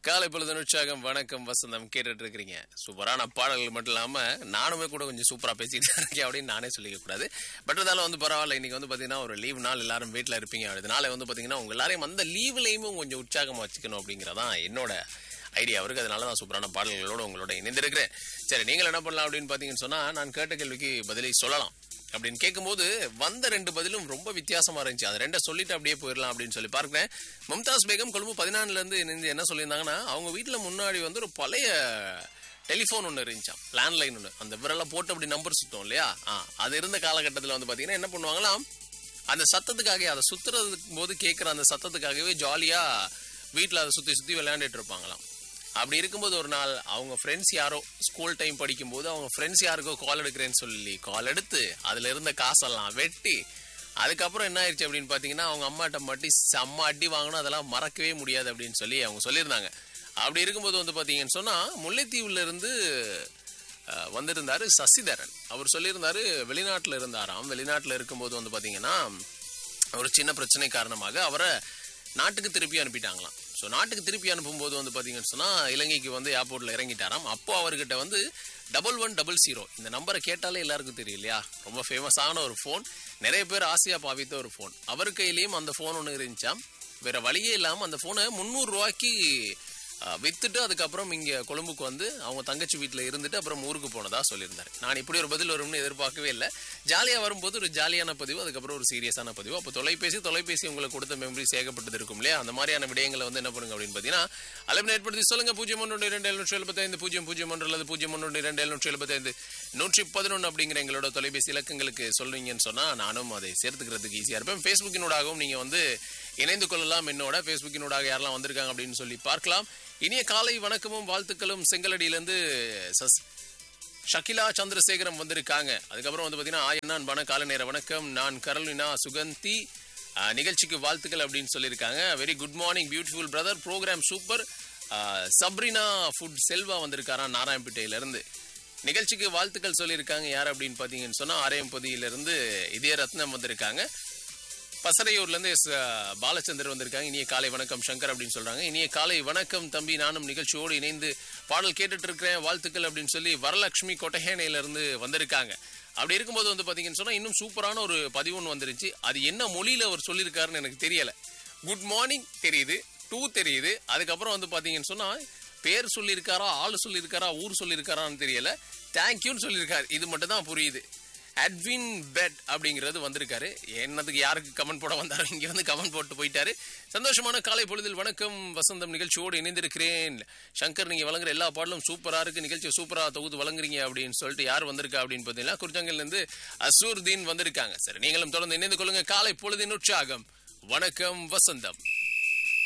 காலை பொழுது உற்சாகம் வணக்கம் வசந்தம் கேட்டுட்டு இருக்கிறீங்க சூப்பரான பாடல்கள் மட்டும் இல்லாம நானுமே கூட கொஞ்சம் சூப்பரா பேசிட்டு இருக்கேன் அப்படின்னு நானே சொல்லிக்க கூடாது பட் இருந்தாலும் வந்து பரவாயில்ல இன்னைக்கு வந்து பாத்தீங்கன்னா ஒரு லீவ் நாள் எல்லாரும் வீட்டுல இருப்பீங்க அதனால வந்து பாத்தீங்கன்னா உங்க எல்லாரையும் அந்த லீவ்லயுமே கொஞ்சம் உற்சாகமா வச்சுக்கணும் அப்படிங்கறதான் என்னோட ஐடியா அவருக்கு அதனால தான் சூப்பரான பாடல்களோட உங்களோட இணைந்திருக்கிறேன் சரி நீங்கள் என்ன பண்ணலாம் அப்படின்னு பாத்தீங்கன்னு சொன்னா நான் கேட்ட கேள்விக்கு பதிலை சொல்லலாம் அப்படின்னு கேட்கும்போது வந்த ரெண்டு பதிலும் ரொம்ப வித்தியாசமா இருந்துச்சு அது ரெண்டை சொல்லிட்டு அப்படியே போயிடலாம் அப்படின்னு சொல்லி பார்க்கிறேன் மும்தாஸ் பேகம் கொழும்பு பதினாலுல இருந்து இணைந்து என்ன சொல்லியிருந்தாங்கன்னா அவங்க வீட்டுல முன்னாடி வந்து ஒரு பழைய டெலிஃபோன் ஒன்று இருந்துச்சாம் லேண்ட்லைன் ஒன்று அந்த விரலை போட்டு அப்படி நம்பர் சுத்தம் இல்லையா ஆ அது இருந்த காலகட்டத்தில் வந்து பார்த்தீங்கன்னா என்ன பண்ணுவாங்களாம் அந்த சத்தத்துக்காக அதை சுத்துறதுக்கு போது கேட்குற அந்த சத்தத்துக்காகவே ஜாலியாக வீட்டில் அதை சுற்றி சுற்றி விளையாண்டுட்டு இருப்பாங்களாம் அப்படி இருக்கும்போது ஒரு நாள் அவங்க ஃப்ரெண்ட்ஸ் யாரோ ஸ்கூல் டைம் படிக்கும்போது அவங்க ஃப்ரெண்ட்ஸ் யாருக்கோ கால் எடுக்கிறேன்னு சொல்லி கால் எடுத்து அதில் இருந்த காசெல்லாம் வெட்டி அதுக்கப்புறம் என்ன ஆயிடுச்சு அப்படின்னு பார்த்தீங்கன்னா அவங்க அம்மாட்ட மாட்டி செம்ம அடி வாங்கணும் அதெல்லாம் மறக்கவே முடியாது அப்படின்னு சொல்லி அவங்க சொல்லியிருந்தாங்க அப்படி இருக்கும்போது வந்து பார்த்தீங்கன்னு சொன்னால் முல்லைத்தீவுல இருந்து அஹ், வந்திருந்தாரு சசிதரன் அவர் சொல்லியிருந்தாரு வெளிநாட்டில் இருந்தாராம் வெளிநாட்டில் இருக்கும்போது வந்து பார்த்தீங்கன்னா ஒரு சின்ன பிரச்சனை காரணமாக அவரை நாட்டுக்கு திருப்பி அனுப்பிட்டாங்களாம் ஸோ நாட்டுக்கு திருப்பி அனுப்பும்போது வந்து பார்த்தீங்கன்னு சொன்னால் இலங்கைக்கு வந்து ஏர்போர்ட்டில் இறங்கிட்டாராம் அப்போ அவர்கிட்ட வந்து டபுள் ஒன் டபுள் ஜீரோ இந்த நம்பரை கேட்டாலே எல்லாருக்கும் தெரியும் இல்லையா ரொம்ப ஃபேமஸான ஒரு ஃபோன் நிறைய பேர் ஆசையாக பாவித்த ஒரு ஃபோன் அவர் கையிலையும் அந்த ஃபோன் ஒன்று இருந்துச்சாம் வேற வழியே இல்லாமல் அந்த ஃபோனை முந்நூறுரூவாய்க்கு வித்துட்டு அதுக்கப்புறம் இங்கே கொழும்புக்கு வந்து அவங்க தங்கச்சி வீட்டில் இருந்துட்டு அப்புறம் ஊருக்கு போனதா சொல்லியிருந்தாரு நான் இப்படி ஒரு பதில் வரும்னு எதிர்பார்க்கவே இல்லை ஜாலியாக வரும்போது ஒரு ஜாலியான பதிவு அதுக்கப்புறம் ஒரு சீரியஸான பதிவு அப்போ தொலைபேசி தொலைபேசி உங்களுக்கு கொடுத்த மெமரிஸ் ஏகப்பட்டது இருக்கும் இல்லையா அந்த மாதிரியான விடயங்களை வந்து என்ன பண்ணுங்க அப்படின்னு பார்த்தீங்கன்னா அளவு ஏற்படுத்தி சொல்லுங்க பூஜ்ஜியம் ஒன்று இரண்டு எழுநூற்றி எழுபத்தைந்து பூஜ்ஜியம் பூஜ்ஜியம் ஒன்று அல்லது பூஜ்ஜியம் ஒன்று இரண்டு எழுநூற்றி எழுபத்தைந்து நூற்றி பதினொன்று அப்படிங்கிற எங்களோட தொலைபேசி இலக்கங்களுக்கு சொல்றீங்கன்னு சொன்னா நானும் அதை சேர்த்துக்கிறதுக்கு ஈஸியாக இருப்பேன் ஃபேஸ்புக்கினூடாகவும் நீங்க வந்து இணைந்து கொள்ளலாம் என்னோட ஃபேஸ்புக்கினூடாக யாரெல்லாம் வந்திருக்காங்க அப்படின்னு சொல்லி பார்க்கலாம் இனிய காலை வணக்கமும் வாழ்த்துக்களும் செங்கலடியிலேருந்து சஸ் ஷகிலா சந்திரசேகரம் வந்திருக்காங்க அதுக்கப்புறம் வந்து பார்த்தீங்கன்னா ஆயண்ணா அன்பான காலை நேர வணக்கம் நான் கரலினா சுகந்தி ஆஹ், நிகழ்ச்சிக்கு வாழ்த்துக்கள் அப்படின்னு சொல்லியிருக்காங்க very good morning beautiful brother program super Sabrina ஃபுட் செல்வா வந்திருக்காராம் நாராயணப்பேட்டையிலேருந்து நிகழ்ச்சிக்கு வாழ்த்துக்கள் சொல்லியிருக்காங்க யார் அப்படின்னு பார்த்தீங்கன்னு சொன்னால் ஆரையம்பதியிலிருந்து இதய ரத்னம் வந்திருக்காங்க பசறையூர்லேருந்து எஸ் அஹ், பாலச்சந்தர் வந்திருக்காங்க இனிய காலை வணக்கம் சங்கர் அப்படின்னு சொல்றாங்க இனிய காலை வணக்கம் தம்பி நானும் நிகழ்ச்சியோடு இணைந்து பாடல் கேட்டுட்டு இருக்கிறேன் வாழ்த்துக்கள் அப்படின்னு சொல்லி வரலட்சுமி கொட்டஹேனையில இருந்து வந்திருக்காங்க அப்படி இருக்கும்போது வந்து பாத்தீங்கன்னு சொன்னா இன்னும் சூப்பரான ஒரு பதிவு ஒன்று வந்துருச்சு அது என்ன மொழியில அவர் சொல்லியிருக்காருன்னு எனக்கு தெரியல குட் மார்னிங் தெரியுது டூ தெரியுது அதுக்கப்புறம் வந்து பாத்தீங்கன்னு சொன்னா பேர் சொல்லியிருக்காரா ஆள் சொல்லியிருக்காரா ஊர் சொல்லியிருக்காரான்னு தெரியல தேங்க்யூன்னு சொல்லியிருக்காரு இது மட்டும் தான் புரியுது அட்வின் பெட் அப்படிங்கிறது வந்திருக்காரு என்னதுக்கு யாருக்கு கமெண்ட் போட வந்தாரோ இங்க வந்து கமெண்ட் போட்டு போயிட்டாரு சந்தோஷமான காலை பொழுதில் வணக்கம் வசந்தம் நிகழ்ச்சியோடு இணைந்திருக்கிறேன் சங்கர் நீங்க வழங்குற எல்லா பாடலும் சூப்பரா இருக்கு நிகழ்ச்சியை சூப்பரா தொகுத்து வழங்குறீங்க அப்படின்னு சொல்லிட்டு யார் வந்திருக்கா அப்படின்னு பார்த்தீங்கன்னா குறிச்சங்கல்ல இருந்து அசூர்தீன் வந்திருக்காங்க சரி நீங்களும் தொடர்ந்து இணைந்து கொள்ளுங்க காலை பொழுதின் உற்சாகம் வணக்கம் வசந்தம்